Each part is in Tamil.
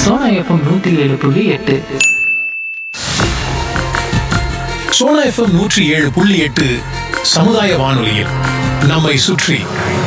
சோனா எஃப்எம் நூத்தி ஏழு புள்ளி எட்டு சோனா எஃப்எம் நூற்றி ஏழு புள்ளி எட்டு சமுதாய வானொலியில் நம்மை சுற்றி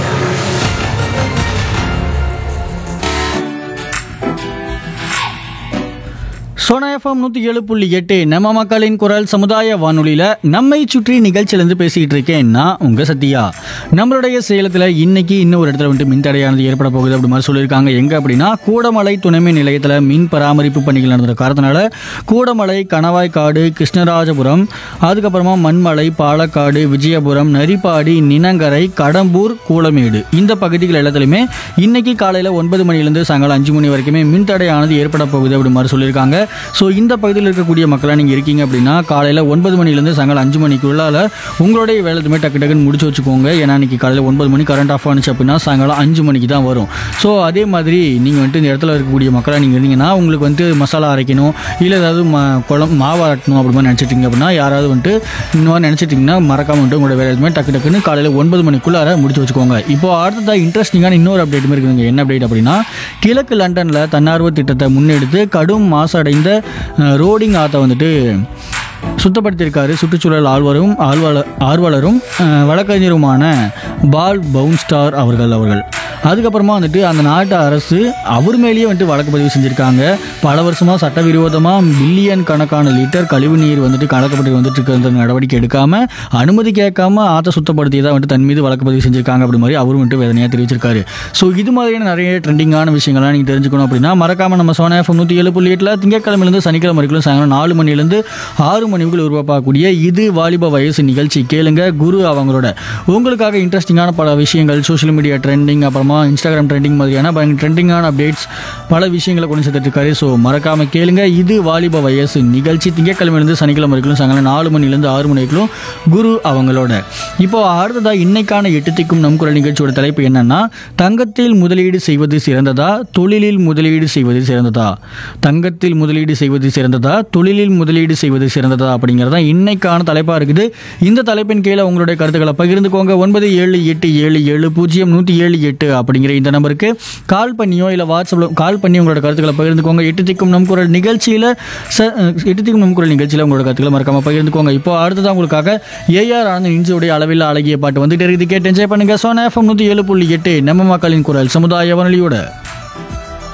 சோனா எஃப்எம் நூற்றி ஏழு புள்ளி எட்டு நம்ம மக்களின் குரல் சமுதாய வானொலியில் நம்மை சுற்றி நிகழ்ச்சியிலேருந்து பேசிக்கிட்டு இருக்கேன் நான் உங்கள் சத்யா நம்மளுடைய சேலத்தில் இன்னைக்கு இன்னும் ஒரு இடத்துல வந்துட்டு மின்தடையானது ஏற்பட போகுது அப்படி மாதிரி சொல்லியிருக்காங்க எங்கே அப்படின்னா கூடமலை துணைமின் நிலையத்தில் மின் பராமரிப்பு பணிகள் நடந்த காரணத்தினால கூடமலை கணவாய்க்காடு கிருஷ்ணராஜபுரம் அதுக்கப்புறமா மண்மலை பாலக்காடு விஜயபுரம் நரிப்பாடி நினங்கரை கடம்பூர் கூலமேடு இந்த பகுதிகள் எல்லாத்துலையுமே இன்னைக்கு காலையில் ஒன்பது மணிலேருந்து சாயங்காலம் அஞ்சு மணி வரைக்குமே மின்தடையானது ஏற்பட போகுது அப்படி மாதிரி சொல்லியிருக்காங்க ஸோ இந்த பகுதியில் இருக்கக்கூடிய மக்களாக நீங்கள் இருக்கீங்க அப்படின்னா காலையில் ஒன்பது மணிலேருந்து சாயங்காலம் அஞ்சு மணிக்குள்ளால உங்களுடைய வேலை எதுவுமே டக்கு டக்குன்னு முடிச்சு வச்சுக்கோங்க ஏன்னா இன்னைக்கு காலையில் ஒன்பது மணி கரண்ட் ஆஃப் ஆனிச்சு அப்படின்னா சாயங்காலம் அஞ்சு மணிக்கு தான் வரும் ஸோ அதே மாதிரி நீங்கள் வந்துட்டு இந்த இடத்துல இருக்கக்கூடிய மக்களாக நீங்கள் இருந்தீங்கன்னா உங்களுக்கு வந்து மசாலா அரைக்கணும் இல்லை ஏதாவது ம குழம்பு மாவு ஆட்டணும் அப்படி மாதிரி நினச்சிட்டிங்க அப்படின்னா யாராவது வந்துட்டு இந்த மாதிரி நினச்சிட்டிங்கன்னா மறக்காம வந்துட்டு உங்களோட வேலை எதுவுமே டக்கு டக்குன்னு காலையில் ஒன்பது மணிக்குள்ளார முடிச்சு வச்சுக்கோங்க இப்போ அடுத்ததாக இன்ட்ரெஸ்டிங்கான இன்னொரு அப்டேட் இருக்குதுங்க என்ன அப்டேட் அப்படின்னா கிழக்கு லண்டனில் தன்னார்வ திட்டத்தை முன்னெடுத்து கடும் மாசடைந்த அஹ், ரோடிங் ஆற்றை வந்துட்டு சுத்தப்படுத்தியிருக்காரு சுற்றுச்சூழல் ஆழ்வரும் ஆழ்வாளர் ஆர்வலரும் அஹ், வழக்கறிஞருமான பால் பவுன்ஸ்டார் அவர்கள் அவர்கள் அதுக்கப்புறமா வந்துட்டு அந்த நாட்டு அரசு அவர் மேலேயே வந்துட்டு வழக்கு பதிவு செஞ்சுருக்காங்க பல வருஷமாக சட்டவிரோதமாக பில்லியன் கணக்கான லிட்டர் கழிவு நீர் வந்துட்டு கலக்கப்பட்டு வந்துட்டு இருக்கிற நடவடிக்கை எடுக்காமல் அனுமதி கேட்காம ஆற்றை சுத்தப்படுத்தியதாக வந்துட்டு தன் மீது வழக்கு பதிவு செஞ்சுருக்காங்க அப்படி மாதிரி அவரும் வந்துட்டு வேதனையாக தெரிவிச்சிருக்காரு ஸோ இது மாதிரியான நிறைய ட்ரெண்டிங்கான விஷயங்கள்லாம் நீங்கள் தெரிஞ்சுக்கணும் அப்படின்னா மறக்காமல் நம்ம சோனா எஃப்எம் நூற்றி ஏழு புள்ளி எட்டில் திங்கட்கிழமையிலேருந்து சனிக்கிழமை வரைக்கும் சாயங்காலம் நாலு மணிலேருந்து ஆறு மணிக்குள் உருவாக்கக்கூடிய இது வாலிப வயசு நிகழ்ச்சி கேளுங்க குரு அவங்களோட உங்களுக்காக இன்ட்ரெஸ்டிங்கான பல விஷயங்கள் சோஷியல் மீடியா ட்ரெண்டிங் அப்புறமா இன்ஸ்டாகிராம் ட்ரெண்டிங் மாதிரியான பயங்கர ட்ரெண்டிங்கான அப்டேட்ஸ் பல விஷயங்களை கொண்டு சேர்த்துட்டு இருக்காரு ஸோ மறக்காம கேளுங்க இது வாலிப வயசு நிகழ்ச்சி திங்கட்கிழமையிலேருந்து சனிக்கிழமை வரைக்கும் சாயங்காலம் நாலு மணிலேருந்து ஆறு மணி வரைக்கும் குரு அவங்களோட இப்போ அடுத்ததா இன்னைக்கான எட்டு திக்கும் நம் குரல் நிகழ்ச்சியோட தலைப்பு என்னன்னா தங்கத்தில் முதலீடு செய்வது சிறந்ததா தொழிலில் முதலீடு செய்வது சிறந்ததா தங்கத்தில் முதலீடு செய்வது சிறந்ததா தொழிலில் முதலீடு செய்வது சிறந்ததா அப்படிங்கிறது தான் இன்னைக்கான தலைப்பாக இருக்குது இந்த தலைப்பின் கீழே உங்களுடைய கருத்துக்களை பகிர்ந்துக்கோங்க ஒன்பது ஏழு எட்டு ஏழு ஏழு பூஜ்ஜியம் நூற்றி ஏழு எட்டு அப்படிங்கிற இந்த நம்பருக்கு கால் பண்ணியோ இல்லை வாட்ஸ்அப்பில் கால் பண்ணி உங்களோட கருத்துக்களை பகிர்ந்துக்கோங்க எட்டு திக்கும் நம் குரல் நிகழ்ச்சியில் ச எட்டு திக்கும் நம் குரல் நிகழ்ச்சியில் உங்களோட கருத்துக்களை மறக்காம பகிர்ந்துக்கோங்க இப்போ அடுத்ததான் உங்களுக்காக ஏஆர் ஆனந்த் இன்சுடைய அளவில் அழகிய பாட்டு வந்துட்டு இருக்குது கேட்டு என்ஜாய் பண்ணுங்க சோனா எஃப்எம் நூற்றி ஏழு புள்ளி எட்டு நம்ம மக்களின் குரல் சமுதாய வானொலியோட